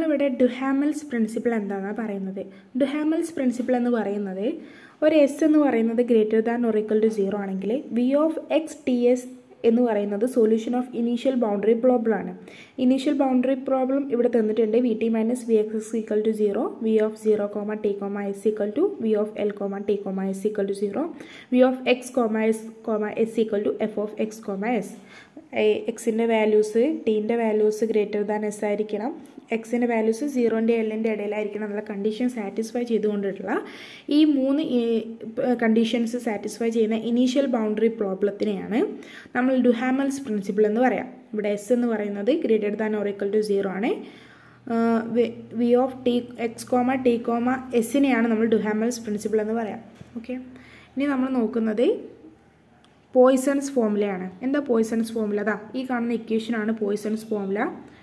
നമ്മളിവിടെ ഡുഹാമൽസ് പ്രിൻസിപ്പിൾ എന്താണെന്നാണ് പറയുന്നത് ഡുഹാമൽസ് പ്രിൻസിപ്പിൾ എന്ന് പറയുന്നത് ഒരു എസ് എന്ന് പറയുന്നത് greater than or equal to zero ആണെങ്കിൽ V of X T S എന്ന് പറയുന്നത് solution of initial boundary problem ആണ് ഇനീഷ്യൽ ബൗണ്ടറി പ്രോബ്ലം ഇവിടെ തന്നിട്ടുണ്ട് V T minus V X S equal to zero V of zero comma T comma S equal to V of L comma T comma S equal to zero V of X comma S comma S equal to F of X comma S എക്സിൻ്റെ values ടീൻ്റെ values greater than S ആയിരിക്കണം എക്സിൻ്റെ values സീറോൻ്റെ എല്ലിൻ്റെ ഇടയിലായിരിക്കണം എന്നുള്ള condition satisfy ചെയ്തുകൊണ്ടിട്ടുള്ള ഈ മൂന്ന് conditions satisfy ചെയ്യുന്ന ഇനീഷ്യൽ ബൗണ്ടറി പ്രോബ്ലത്തിനെയാണ് നമ്മൾ ഡുഹാമൽസ് പ്രിൻസിപ്പിൾ എന്ന് പറയാം ഇവിടെ എസ് എന്ന് പറയുന്നത് greater than or equal to zero ആണ് V of T X comma T comma എസിനെയാണ് നമ്മൾ ഡുഹാമൽസ് പ്രിൻസിപ്പിൾ എന്ന് പറയാം ഓക്കെ ഇനി നമ്മൾ നോക്കുന്നത് പോയിസൺസ് ഫോമുലയാണ് എന്താ പോയിസൺസ് ഫോമുല അതാ ഈ കാണുന്ന ഇക്വേഷനാണ് പോയിസൺസ് ഫോമുല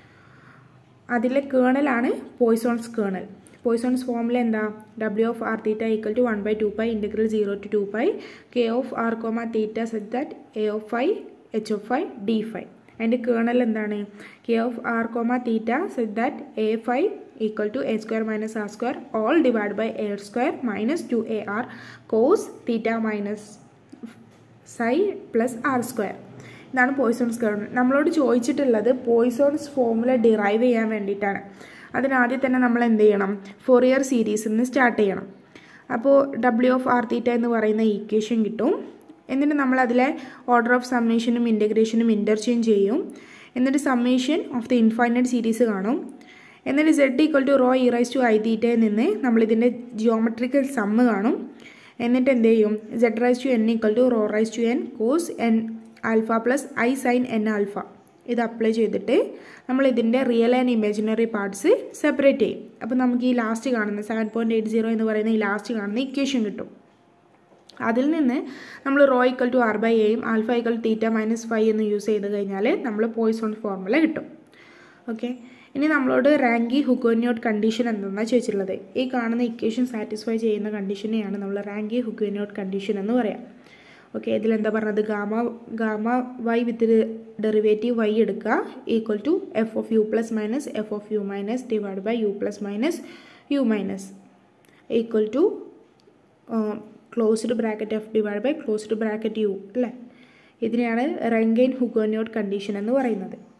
അതിലെ കേണലാണ് പോയിസോൺസ് കേണൽ പോയിസോൺസ് ഫോമുല എന്താ W of R theta equal to one by two pi integral zero to two pi K of R comma theta such that A of I H of I D phi അതിൻ്റെ kernel എന്താണ് K of R comma theta such that A phi equal to A square minus R square all divide by A square minus two A R cos theta minus psi plus R square ഇതാണ് Poisson's kernel നമ്മളോട് ചോദിച്ചിട്ടുള്ളത് Poisson's formula derive ചെയ്യാൻ വേണ്ടിയിട്ടാണ് അതിനാദ്യം തന്നെ നമ്മൾ എന്ത് ചെയ്യണം ഫോറിയർ സീരീസിൽ നിന്ന് സ്റ്റാർട്ട് ചെയ്യണം അപ്പോൾ ഡബ്ല്യു ഓഫ് ആർ തീറ്റ എന്ന് പറയുന്ന ഈക്വേഷൻ കിട്ടും എന്നിട്ട് നമ്മൾ അതിലെ ഓർഡർ ഓഫ് സമ്മേഷനും ഇൻറ്റഗ്രേഷനും ഇൻ്റർചേഞ്ച് ചെയ്യും എന്നിട്ട് summation of the infinite series കാണും എന്നിട്ട് Z equal to rho e raise to I തീറ്റയിൽ നിന്ന് നമ്മളിതിൻ്റെ ജിയോമെട്രിക്കൽ സമ്മ് കാണും എന്നിട്ട് എന്ത് ചെയ്യും Z raise to N equal to rho raise to N cos N alpha plus I sine N alpha ഇത് അപ്ലൈ ചെയ്തിട്ട് നമ്മൾ ഇതിൻ്റെ real and imaginary parts separate ചെയ്യും അപ്പോൾ നമുക്ക് ഈ ലാസ്റ്റ് കാണുന്ന സെവൻ പോയിൻറ്റ് എയ്റ്റ് സീറോ എന്ന് പറയുന്ന ഈ ലാസ്റ്റ് കാണുന്ന ഇക്വേഷൻ കിട്ടും അതിൽ നിന്ന് നമ്മൾ rho equal to R by എയും alpha equal theta minus phi എന്ന് യൂസ് ചെയ്ത് കഴിഞ്ഞാൽ നമ്മൾ പോയിസോൺ ഫോർമുല കിട്ടും ഓക്കെ ഇനി നമ്മളോട് റാങ്കി ഹുക്കോന്യോട്ട് കണ്ടീഷൻ എന്താണെന്നാണ് ചോദിച്ചിട്ടുള്ളത് ഈ കാണുന്ന ഇക്വേഷൻ സാറ്റിസ്ഫൈ ചെയ്യുന്ന കണ്ടീഷനെയാണ് നമ്മൾ റാങ്കി ഹുക്കോന്യോട്ട് കണ്ടീഷൻ എന്ന് പറയാം ഓക്കെ ഇതിലെന്താ പറഞ്ഞത് gamma gamma Y with derivative Y എടുക്കുക equal to F of U plus minus F of U minus divide by U plus minus U minus equal to closed bracket F divide by closed bracket U അല്ലേ ഇതിനെയാണ് റെങ്കൈൻ ഹുഗോന്യോട്ട് condition എന്ന് പറയുന്നത്